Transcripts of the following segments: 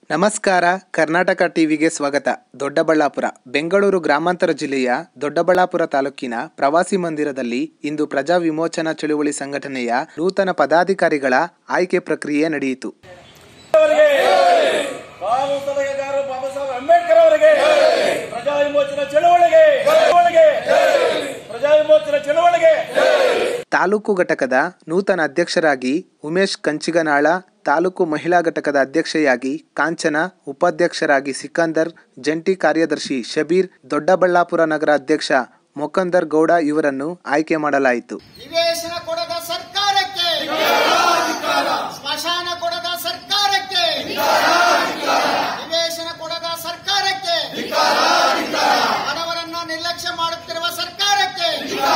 ನಮಸ್ಕಾರ ಕರ್ನಾಟಕ ಟಿವಿಗೆ ಸ್ವಾಗತ ದೊಡ್ಡಬಳ್ಳಾಪುರ ಬೆಂಗಳೂರು ಗ್ರಾಮಾಂತರ ಜಿಲ್ಲೆಯ ದೊಡ್ಡಬಳ್ಳಾಪುರ ತಾಲೂಕಿನ ಪ್ರವಾಸಿ ಮಂದಿರದಲ್ಲಿ ಇಂದು ಪ್ರಜಾ ವಿಮೋಚನಾ ಚಳುವಳಿ ಸಂಘಟನೆಯ ನೂತನ ಪದಾಧಿಕಾರಿಗಳ ಆಯ್ಕೆ ಪ್ರಕ್ರಿಯೆ ನಡೆಯಿತು ಅವರಿಗೆ ಕಾನೂನು ಸಲಹೆಗಾರರು ಬಾಬಾ ಸಾಹೇಬ್ ಅಂಬೇಡ್ಕರ್ ಅವರಿಗೆ ಪ್ರಜಾ ವಿಮೋಚನಾ ಚಳವಳಿಗೆ ಚಳವಳಿಗೆ ಪ್ರಜಾ ವಿಮೋಚನಾ ಚಳವಳಿಗೆ ತಾಲೂಕು ಘಟಕದ ನೂತನ ಅಧ್ಯಕ್ಷರಾಗಿ ಉಮೇಶ್ ಕಂಚಿಗನಾಳ ತಾಲೂಕು ಮಹಿಳಾ ಘಟಕದ ಅಧ್ಯಕ್ಷೆಯಾಗಿ ಕಾಂಚನ ಉಪಾಧ್ಯಕ್ಷರಾಗಿ ಸಿಕಂದರ್ ಜಂಟಿ ಕಾರ್ಯದರ್ಶಿ ಶಬೀರ್ ದೊಡ್ಡಬಳ್ಳಾಪುರ ನಗರ ಅಧ್ಯಕ್ಷ ಮೊಕಂದರ್ ಗೌಡ ಇವರನ್ನು ಆಯ್ಕೆ ಮಾಡಲಾಯಿತು ನಿವೇಶನ ಕೊಡದ ಸರ್ಕಾರಕ್ಕೆ ಸ್ಮಶಾನ ಕೊಡದ ಸರ್ಕಾರಕ್ಕೆ ನಿವೇಶನ ಕೊಡದ ಸರ್ಕಾರಕ್ಕೆ ಬಡವರನ್ನ ನಿರ್ಲಕ್ಷ್ಯ ಮಾಡುತ್ತಿರುವ ಸರ್ಕಾರಕ್ಕೆ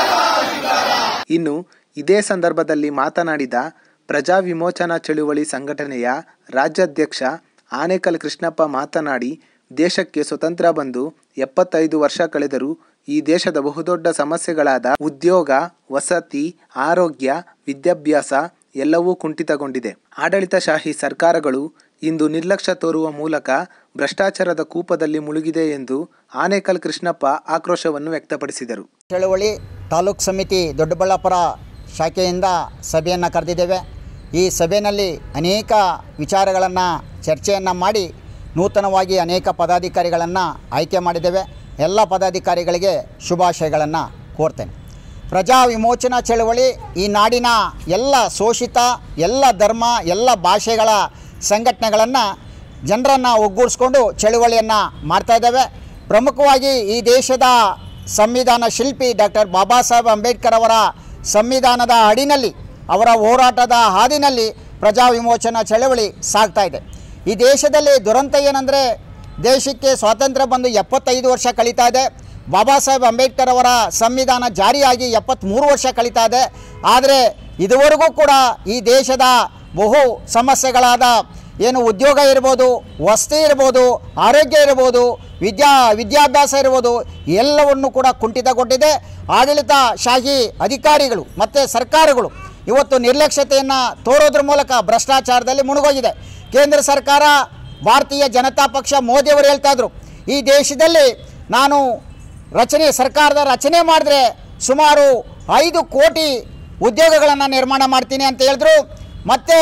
ಇನ್ನು ಇದೇ ಸಂದರ್ಭದಲ್ಲಿ ಮಾತನಾಡಿದ ಪ್ರಜಾ ವಿಮೋಚನಾ ಚಳುವಳಿ ಸಂಘಟನೆಯ ರಾಜ್ಯಾಧ್ಯಕ್ಷ ಆನೇಕಲ್ ಕೃಷ್ಣಪ್ಪ ಮಾತನಾಡಿ ದೇಶಕ್ಕೆ ಸ್ವತಂತ್ರ ಬಂದು ಎಪ್ಪತ್ತೈದು ವರ್ಷ ಕಳೆದರೂ ಈ ದೇಶದ ಬಹುದೊಡ್ಡ ಸಮಸ್ಯೆಗಳಾದ ಉದ್ಯೋಗ ವಸತಿ ಆರೋಗ್ಯ ವಿದ್ಯಾಭ್ಯಾಸ ಎಲ್ಲವೂ ಕುಂಠಿತಗೊಂಡಿದೆ ಆಡಳಿತಶಾಹಿ ಸರ್ಕಾರಗಳು ಇಂದು ನಿರ್ಲಕ್ಷ್ಯ ತೋರುವ ಮೂಲಕ ಭ್ರಷ್ಟಾಚಾರದ ಕೂಪದಲ್ಲಿ ಮುಳುಗಿದೆ ಎಂದು ಆನೇಕಲ್ ಕೃಷ್ಣಪ್ಪ ಆಕ್ರೋಶವನ್ನು ವ್ಯಕ್ತಪಡಿಸಿದರು ಚಳವಳಿ ತಾಲೂಕು ಸಮಿತಿ ದೊಡ್ಡಬಳ್ಳಾಪುರ ಶಾಖೆಯಿಂದ ಸಭೆಯನ್ನು ಕರೆದಿದ್ದೇವೆ ಈ ಸಭೆಯಲ್ಲಿ ಅನೇಕ ವಿಚಾರಗಳನ್ನು ಚರ್ಚೆಯನ್ನು ಮಾಡಿ ನೂತನವಾಗಿ ಅನೇಕ ಪದಾಧಿಕಾರಿಗಳನ್ನು ಆಯ್ಕೆ ಮಾಡಿದ್ದೇವೆ ಎಲ್ಲ ಪದಾಧಿಕಾರಿಗಳಿಗೆ ಶುಭಾಶಯಗಳನ್ನು ಕೋರ್ತೇನೆ ಪ್ರಜಾ ವಿಮೋಚನಾ ಚಳವಳಿ ಈ ನಾಡಿನ ಎಲ್ಲ ಶೋಷಿತ ಎಲ್ಲ ಧರ್ಮ ಎಲ್ಲ ಭಾಷೆಗಳ ಸಂಘಟನೆಗಳನ್ನು ಜನರನ್ನು ಒಗ್ಗೂಡಿಸ್ಕೊಂಡು ಚಳುವಳಿಯನ್ನು ಮಾಡ್ತಾ ಇದ್ದೇವೆ ಪ್ರಮುಖವಾಗಿ ಈ ದೇಶದ ಸಂವಿಧಾನ ಶಿಲ್ಪಿ ಡಾಕ್ಟರ್ ಬಾಬಾ ಸಾಹೇಬ್ ಅಂಬೇಡ್ಕರ್ ಅವರ ಸಂವಿಧಾನದ ಅಡಿನಲ್ಲಿ ಅವರ ಹೋರಾಟದ ಹಾದಿನಲ್ಲಿ ಪ್ರಜಾ ವಿಮೋಚನಾ ಚಳವಳಿ ಸಾಗ್ತಾ ಇದೆ ಈ ದೇಶದಲ್ಲಿ ದುರಂತ ಏನಂದರೆ ದೇಶಕ್ಕೆ ಸ್ವಾತಂತ್ರ್ಯ ಬಂದು ಎಪ್ಪತ್ತೈದು ವರ್ಷ ಕಳೀತಾ ಇದೆ ಬಾಬಾ ಸಾಹೇಬ್ ಅಂಬೇಡ್ಕರ್ ಅವರ ಸಂವಿಧಾನ ಜಾರಿಯಾಗಿ ಎಪ್ಪತ್ತ್ಮೂರು ವರ್ಷ ಕಳೀತಾ ಇದೆ ಆದರೆ ಇದುವರೆಗೂ ಕೂಡ ಈ ದೇಶದ ಬಹು ಸಮಸ್ಯೆಗಳಾದ ಏನು ಉದ್ಯೋಗ ಇರ್ಬೋದು ವಸತಿ ಇರ್ಬೋದು ಆರೋಗ್ಯ ಇರ್ಬೋದು ವಿದ್ಯಾ ವಿದ್ಯಾಭ್ಯಾಸ ಇರ್ಬೋದು ಎಲ್ಲವನ್ನು ಕೂಡ ಕುಂಠಿತಗೊಂಡಿದೆ ಆಡಳಿತಶಾಹಿ ಅಧಿಕಾರಿಗಳು ಮತ್ತು ಸರ್ಕಾರಗಳು ಇವತ್ತು ನಿರ್ಲಕ್ಷ್ಯತೆಯನ್ನು ತೋರೋದ್ರ ಮೂಲಕ ಭ್ರಷ್ಟಾಚಾರದಲ್ಲಿ ಮುಳುಗೋಗಿದೆ ಕೇಂದ್ರ ಸರ್ಕಾರ ಭಾರತೀಯ ಜನತಾ ಪಕ್ಷ ಮೋದಿಯವರು ಹೇಳ್ತಾ ಇದ್ರು ಈ ದೇಶದಲ್ಲಿ ನಾನು ರಚನೆ ಸರ್ಕಾರದ ರಚನೆ ಮಾಡಿದ್ರೆ ಸುಮಾರು ಐದು ಕೋಟಿ ಉದ್ಯೋಗಗಳನ್ನು ನಿರ್ಮಾಣ ಮಾಡ್ತೀನಿ ಅಂತ ಹೇಳಿದ್ರು ಮತ್ತು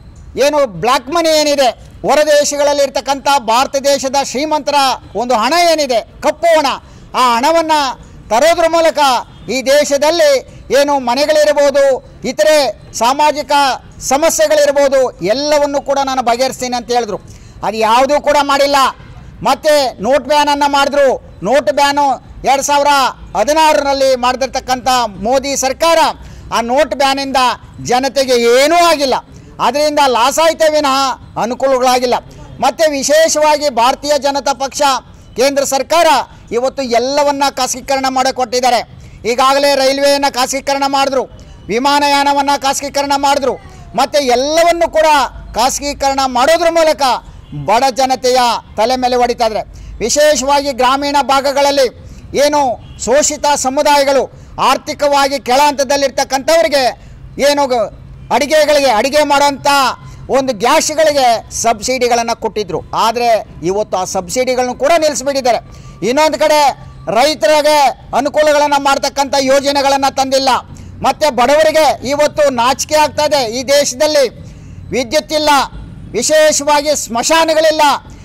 ಏನು ಬ್ಲ್ಯಾಕ್ ಮನಿ ಏನಿದೆ ಹೊರ ದೇಶಗಳಲ್ಲಿ ಇರ್ತಕ್ಕಂಥ ಭಾರತ ದೇಶದ ಶ್ರೀಮಂತರ ಒಂದು ಹಣ ಏನಿದೆ ಕಪ್ಪು ಹಣ ಆ ಹಣವನ್ನು ತರೋದ್ರ ಮೂಲಕ ಈ ದೇಶದಲ್ಲಿ ಏನು ಮನೆಗಳಿರ್ಬೋದು ಇತರೆ ಸಾಮಾಜಿಕ ಸಮಸ್ಯೆಗಳಿರ್ಬೋದು ಎಲ್ಲವನ್ನು ಕೂಡ ನಾನು ಬಗೆಹರಿಸ್ತೀನಿ ಅಂತ ಹೇಳಿದ್ರು ಅದು ಯಾವುದೂ ಕೂಡ ಮಾಡಿಲ್ಲ ಮತ್ತು ನೋಟ್ ಬ್ಯಾನನ್ನು ಮಾಡಿದ್ರು ನೋಟ್ ಬ್ಯಾನು ಎರಡು ಸಾವಿರ ಹದಿನಾರರಲ್ಲಿ ಮಾಡಿದಿರ್ತಕ್ಕಂಥ ಮೋದಿ ಸರ್ಕಾರ ಆ ನೋಟ್ ಬ್ಯಾನಿಂದ ಜನತೆಗೆ ಏನೂ ಆಗಿಲ್ಲ ಅದರಿಂದ ಲಾಸ್ ಆಯ್ತೇ ವಿನಃ ಅನುಕೂಲಗಳಾಗಿಲ್ಲ ಮತ್ತು ವಿಶೇಷವಾಗಿ ಭಾರತೀಯ ಜನತಾ ಪಕ್ಷ ಕೇಂದ್ರ ಸರ್ಕಾರ ಇವತ್ತು ಎಲ್ಲವನ್ನ ಖಾಸಗೀಕರಣ ಮಾಡಿಕೊಟ್ಟಿದ್ದಾರೆ ಈಗಾಗಲೇ ರೈಲ್ವೆಯನ್ನು ಖಾಸಗೀಕರಣ ಮಾಡಿದ್ರು ವಿಮಾನಯಾನವನ್ನು ಖಾಸಗೀಕರಣ ಮಾಡಿದ್ರು ಮತ್ತು ಎಲ್ಲವನ್ನು ಕೂಡ ಖಾಸಗೀಕರಣ ಮಾಡೋದ್ರ ಮೂಲಕ ಬಡ ಜನತೆಯ ತಲೆ ಮೇಲೆ ಹೊಡಿತಾ ಇದ್ದಾರೆ ವಿಶೇಷವಾಗಿ ಗ್ರಾಮೀಣ ಭಾಗಗಳಲ್ಲಿ ಏನು ಶೋಷಿತ ಸಮುದಾಯಗಳು ಆರ್ಥಿಕವಾಗಿ ಕೆಳ ಹಂತದಲ್ಲಿರ್ತಕ್ಕಂಥವ್ರಿಗೆ ಏನು ಗ- ಅಡಿಗೆಗಳಿಗೆ ಅಡಿಗೆ ಮಾಡೋಂಥ ಒಂದು ಗ್ಯಾಸ್ಗಳಿಗೆ ಸಬ್ಸಿಡಿಗಳನ್ನು ಕೊಟ್ಟಿದ್ದರು ಆದರೆ ಇವತ್ತು ಆ ಸಬ್ಸಿಡಿಗಳನ್ನು ಕೂಡ ನಿಲ್ಲಿಸ್ಬಿಟ್ಟಿದ್ದಾರೆ ಇನ್ನೊಂದು ಕಡೆ ರೈತರಿಗೆ ಅನುಕೂಲಗಳನ್ನು ಮಾಡ್ತಕ್ಕಂಥ ಯೋಜನೆಗಳನ್ನು ತಂದಿಲ್ಲ ಮತ್ತು ಬಡವರಿಗೆ ಇವತ್ತು ನಾಚಿಕೆ ಆಗ್ತಾ ಇದೆ ಈ ದೇಶದಲ್ಲಿ ವಿದ್ಯುತ್ ಇಲ್ಲ ವಿಶೇಷವಾಗಿ ಸ್ಮಶಾನಗಳಿಲ್ಲ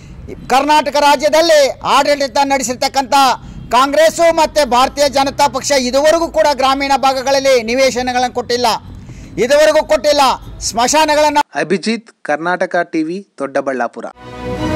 ಕರ್ನಾಟಕ ರಾಜ್ಯದಲ್ಲಿ ಆಡಳಿತ ನಡೆಸಿರ್ತಕ್ಕಂಥ ಕಾಂಗ್ರೆಸ್ಸು ಮತ್ತು ಭಾರತೀಯ ಜನತಾ ಪಕ್ಷ ಇದುವರೆಗೂ ಕೂಡ ಗ್ರಾಮೀಣ ಭಾಗಗಳಲ್ಲಿ ನಿವೇಶನಗಳನ್ನು ಕೊಟ್ಟಿಲ್ಲ ಇದುವರೆಗೂ ಕೊಟ್ಟಿಲ್ಲ ಸ್ಮಶಾನಗಳನ್ನು ಅಭಿಜಿತ್ ಕರ್ನಾಟಕ ಟಿವಿ ದೊಡ್ಡಬಳ್ಳಾಪುರ